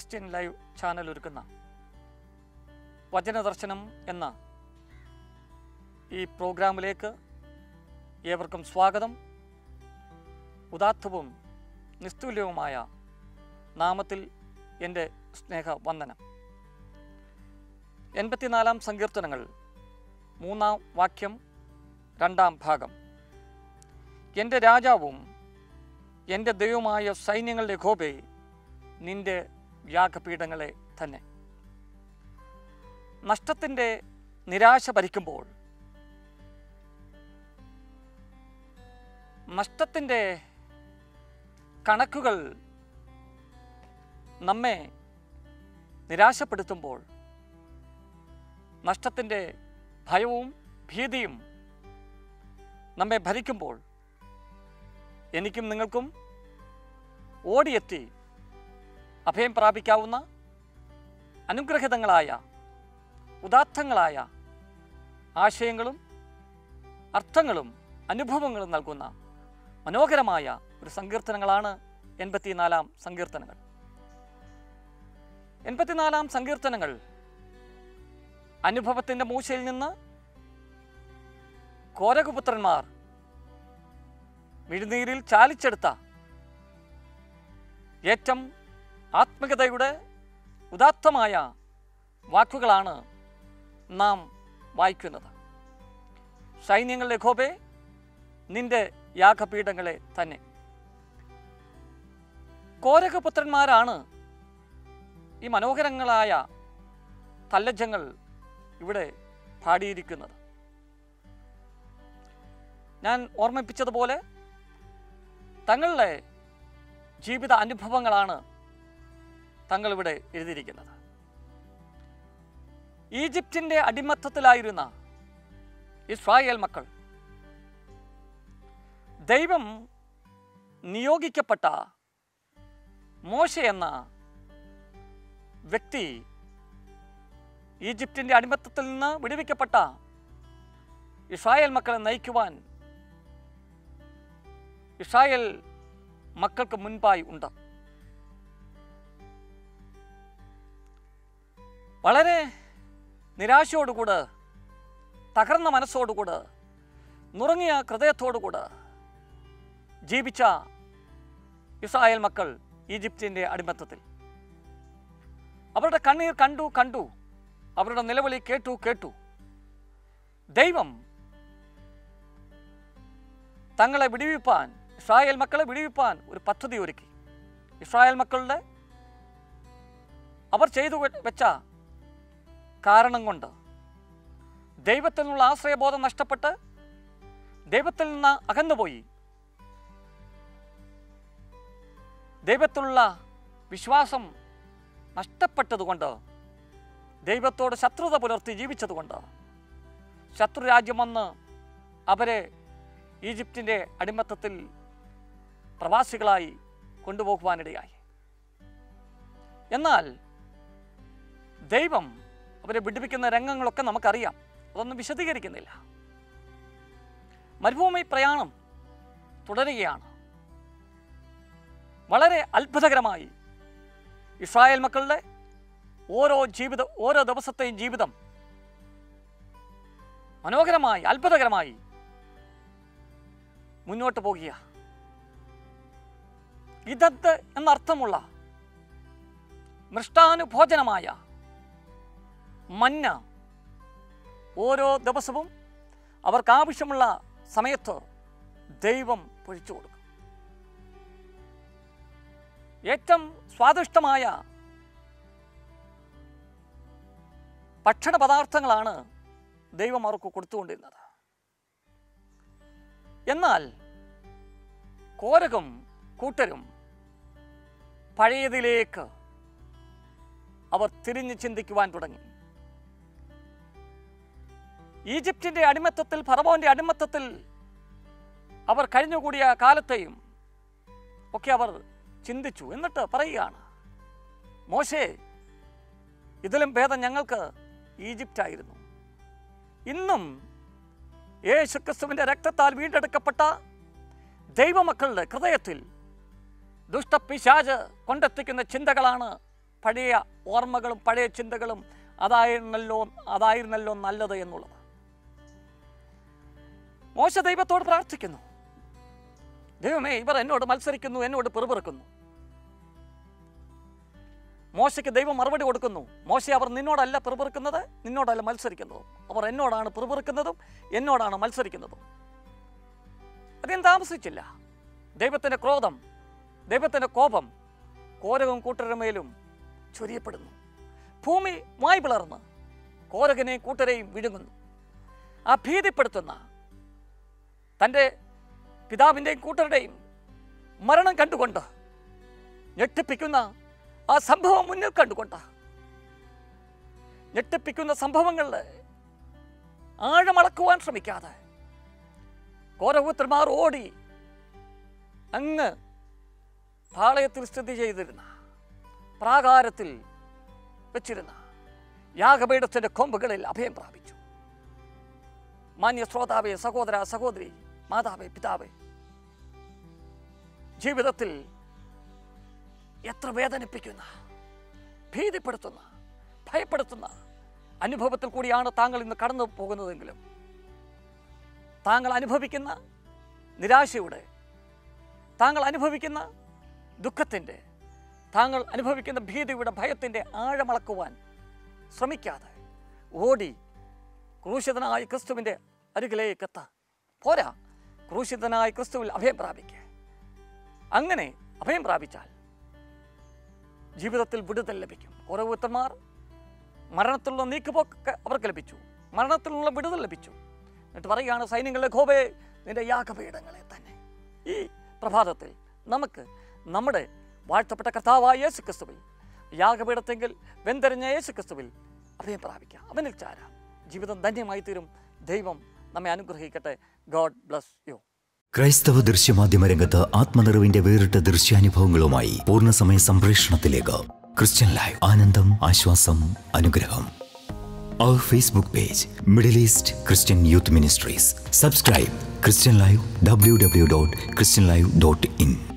Christian live channel ഒരുക്കുന്ന വചനദർശനം എന്ന ഈ പ്രോഗ്രാമിലേക്ക് ഏവർക്കും സ്വാഗതം ഉദാത്തവും നിസ്തുല്യവുമായ നാമത്തിൽ എൻ്റെ സ്നേഹവന്ദനം എൺപത്തിനാലാം സങ്കീർത്തനങ്ങൾ മൂന്നാം വാക്യം രണ്ടാം ഭാഗം എൻ്റെ രാജാവും എൻ്റെ ദൈവമായ സൈന്യങ്ങളുടെ യഹോബേ നിന്റെ യാഗപീഠങ്ങളെ തന്നെ നഷ്ടത്തിൻ്റെ നിരാശ ഭരിക്കുമ്പോൾ നഷ്ടത്തിൻ്റെ കണക്കുകൾ നമ്മെ നിരാശപ്പെടുത്തുമ്പോൾ നഷ്ടത്തിൻ്റെ ഭയവും ഭീതിയും നമ്മെ ഭരിക്കുമ്പോൾ എനിക്കും നിങ്ങൾക്കും ഓടിയെത്തി അഭയം പ്രാപിക്കാവുന്ന അനുഗ്രഹിതങ്ങളായ ഉദാത്തങ്ങളായ ആശയങ്ങളും അർത്ഥങ്ങളും അനുഭവങ്ങളും നൽകുന്ന മനോഹരമായ ഒരു സങ്കീർത്തനങ്ങളാണ് എൺപത്തിനാലാം സങ്കീർത്തനങ്ങൾ എൺപത്തിനാലാം സങ്കീർത്തനങ്ങൾ അനുഭവത്തിൻ്റെ മൂശയിൽ നിന്ന് കോരകുപുത്രന്മാർ മിഴുനീരിൽ ചാലിച്ചെടുത്ത ഏറ്റവും ആത്മികതയുടെ ഉദാത്തമായ വാക്കുകളാണ് നാം വായിക്കുന്നത് സൈന്യങ്ങളുടെ യഹോബേ നിന്റെ യാഗപീഠങ്ങളെ തന്നെ കോരകപുത്രന്മാരാണ് ഈ മനോഹരങ്ങളായ തല്ലജ്ജങ്ങൾ ഇവിടെ പാടിയിരിക്കുന്നത് ഞാൻ ഓർമ്മിപ്പിച്ചതുപോലെ തങ്ങളുടെ ജീവിത അനുഭവങ്ങളാണ് തങ്ങൾ ഇവിടെ എഴുതിയിരിക്കുന്നത് ഈജിപ്തിൻ്റെ അടിമത്തത്തിലായിരുന്ന ഇസ്രായേൽ മക്കൾ ദൈവം നിയോഗിക്കപ്പെട്ട മോശ എന്ന വ്യക്തി ഈജിപ്തിൻ്റെ അടിമത്തത്തിൽ നിന്ന് വിടുവിക്കപ്പെട്ട ഇസ്രായേൽ മക്കളെ നയിക്കുവാൻ ഇസ്രായേൽ മക്കൾക്ക് മുൻപായി ഉണ്ട് വളരെ നിരാശയോടുകൂടെ തകർന്ന മനസ്സോടുകൂടെ നുറങ്ങിയ ഹൃദയത്തോടുകൂടെ ജീവിച്ച ഇസ്രായേൽ മക്കൾ ഈജിപ്തിൻ്റെ അടിമത്തത്തിൽ അവരുടെ കണ്ണീർ കണ്ടു കണ്ടു അവരുടെ നിലവിളി കേട്ടു കേട്ടു ദൈവം തങ്ങളെ വിടിവിപ്പാൻ ഇസ്രായേൽ മക്കളെ വിടിവിപ്പാൻ ഒരു പദ്ധതി ഒരുക്കി ഇസ്രായേൽ മക്കളുടെ അവർ ചെയ്തു വെ- വെച്ച കാരണം കൊണ്ട് ദൈവത്തിൽ നിന്നുള്ള ആശ്രയബോധം നഷ്ടപ്പെട്ട് ദൈവത്തിൽ നിന്ന് അകന്നുപോയി ദൈവത്തിലുള്ള വിശ്വാസം നഷ്ടപ്പെട്ടതുകൊണ്ട് ദൈവത്തോട് ശത്രുത പുലർത്തി ജീവിച്ചതുകൊണ്ട് ശത്രുരാജ്യം വന്ന് അവരെ ഈജിപ്തിൻ്റെ അടിമത്തത്തിൽ പ്രവാസികളായി കൊണ്ടുപോകുവാനിടയായി എന്നാൽ ദൈവം അവരെ വിടുവിക്കുന്ന രംഗങ്ങളൊക്കെ നമുക്കറിയാം അതൊന്നും വിശദീകരിക്കുന്നില്ല മരുഭൂമി പ്രയാണം തുടരുകയാണ് വളരെ അത്ഭുതകരമായി ഇസ്രായേൽ മക്കളുടെ ഓരോ ജീവിത ഓരോ ദിവസത്തെയും ജീവിതം മനോഹരമായി അത്ഭുതകരമായി മുന്നോട്ട് പോകുക ഇതത്ത് എന്നർത്ഥമുള്ള മൃഷ്ടാനുഭോജനമായ മന്ന ഓരോ ദിവസവും അവർക്ക് ആവശ്യമുള്ള സമയത്ത് ദൈവം പൊഴിച്ചു കൊടുക്കും ഏറ്റവും സ്വാദിഷ്ടമായ ഭക്ഷണ പദാർത്ഥങ്ങളാണ് ദൈവം അവർക്ക് കൊടുത്തുകൊണ്ടിരുന്നത് എന്നാൽ കോരകും കൂട്ടരും പഴയതിലേക്ക് അവർ തിരിഞ്ഞു ചിന്തിക്കുവാൻ തുടങ്ങി ഈജിപ്തിൻ്റെ അടിമത്തത്തിൽ ഫറവോന്റെ അടിമത്തത്തിൽ അവർ കഴിഞ്ഞുകൂടിയ കാലത്തെയും ഒക്കെ അവർ ചിന്തിച്ചു എന്നിട്ട് പറയുകയാണ് മോശേ ഇതിലും ഭേദം ഞങ്ങൾക്ക് ഈജിപ്റ്റായിരുന്നു ഇന്നും യേശുക്രിസ്തുവിൻ്റെ രക്തത്താൽ വീണ്ടെടുക്കപ്പെട്ട ദൈവമക്കളുടെ ഹൃദയത്തിൽ ദുഷ്ടപിശാജ് കൊണ്ടെത്തിക്കുന്ന ചിന്തകളാണ് പഴയ ഓർമ്മകളും പഴയ ചിന്തകളും അതായിരുന്നല്ലോ അതായിരുന്നല്ലോ നല്ലത് എന്നുള്ളത് മോശ ദൈവത്തോട് പ്രാർത്ഥിക്കുന്നു ദൈവമേ ഇവർ എന്നോട് മത്സരിക്കുന്നു എന്നോട് പിറുപിറുക്കുന്നു മോശയ്ക്ക് ദൈവം മറുപടി കൊടുക്കുന്നു മോശ അവർ നിന്നോടല്ല പിറുപിറുക്കുന്നത് നിന്നോടല്ല മത്സരിക്കുന്നതും അവർ എന്നോടാണ് പിറുപിറുക്കുന്നതും എന്നോടാണ് മത്സരിക്കുന്നതും അധികം താമസിച്ചില്ല ദൈവത്തിൻ്റെ ക്രോധം ദൈവത്തിൻ്റെ കോപം കോരകം കൂട്ടരുടെ മേലും ചൊരിയപ്പെടുന്നു ഭൂമി വായ് പിളർന്ന് കോരകനെയും കൂട്ടരെയും വിഴുങ്ങുന്നു ആ ഭീതിപ്പെടുത്തുന്ന തൻ്റെ പിതാവിൻ്റെയും കൂട്ടരുടെയും മരണം കണ്ടുകൊണ്ട് ഞെട്ടിപ്പിക്കുന്ന ആ സംഭവം മുന്നിൽ കണ്ടുകൊണ്ട് ഞെട്ടിപ്പിക്കുന്ന സംഭവങ്ങളിൽ ആഴമളക്കുവാൻ ശ്രമിക്കാതെ കോരപുത്രന്മാർ ഓടി അങ്ങ് പാളയത്തിൽ സ്ഥിതി ചെയ്തിരുന്ന പ്രാകാരത്തിൽ വെച്ചിരുന്ന യാഗപീഠത്തിൻ്റെ കൊമ്പുകളിൽ അഭയം പ്രാപിച്ചു മാന്യ ശ്രോതാവേ സഹോദര സഹോദരി മാതാവേ പിതാവേ ജീവിതത്തിൽ എത്ര വേദനിപ്പിക്കുന്ന ഭീതിപ്പെടുത്തുന്ന ഭയപ്പെടുത്തുന്ന അനുഭവത്തിൽ കൂടിയാണ് താങ്കൾ ഇന്ന് കടന്നു പോകുന്നതെങ്കിലും താങ്കൾ അനുഭവിക്കുന്ന നിരാശയുടെ താങ്കൾ അനുഭവിക്കുന്ന ദുഃഖത്തിൻ്റെ താങ്കൾ അനുഭവിക്കുന്ന ഭീതിയുടെ ഭയത്തിൻ്റെ ആഴമളക്കുവാൻ ശ്രമിക്കാതെ ഓടി ക്രൂശിതനായ ക്രിസ്തുവിൻ്റെ അരികിലേക്ക് എത്ത പോരാ ക്രൂശിതനായ ക്രിസ്തുവിൽ അഭയം പ്രാപിക്കുക അങ്ങനെ അഭയം പ്രാപിച്ചാൽ ജീവിതത്തിൽ വിടുതൽ ലഭിക്കും ഓരോ ഉത്തന്മാർ മരണത്തിലുള്ള നീക്കുപോക്ക് അവർക്ക് ലഭിച്ചു മരണത്തിലുള്ള വിടുതൽ ലഭിച്ചു എന്നിട്ട് പറയുകയാണ് സൈന്യങ്ങളിലെ ഖോബേ നിന്റെ യാഗപീഠങ്ങളെ തന്നെ ഈ പ്രഭാതത്തിൽ നമുക്ക് നമ്മുടെ വാഴ്ത്തപ്പെട്ട കർത്താവായ യേശു ക്രിസ്തുവിൽ യാഗപീഠത്തെങ്കിൽ വെന്തെറിഞ്ഞ യേശു ക്രിസ്തുവിൽ അഭയം പ്രാപിക്കാം അവനിൽ ചാരാം ജീവിതം ധന്യമായി തീരും ദൈവം നമ്മെ അനുഗ്രഹിക്കട്ടെ ഗോഡ് ബ്ലസ് യു ക്രൈസ്തവ ദൃശ്യമാധ്യമ രംഗത്ത് ആത്മനിറവിന്റെ വേറിട്ട ദൃശ്യാനുഭവങ്ങളുമായി പൂർണ്ണസമയ സംപ്രേഷണത്തിലേക്ക് ക്രിസ്ത്യൻ ലൈവ് ആനന്ദം ആശ്വാസം അനുഗ്രഹം അവർ Facebook page middle east Christian youth ministries subscribe Christian live W W dot Christian live dot in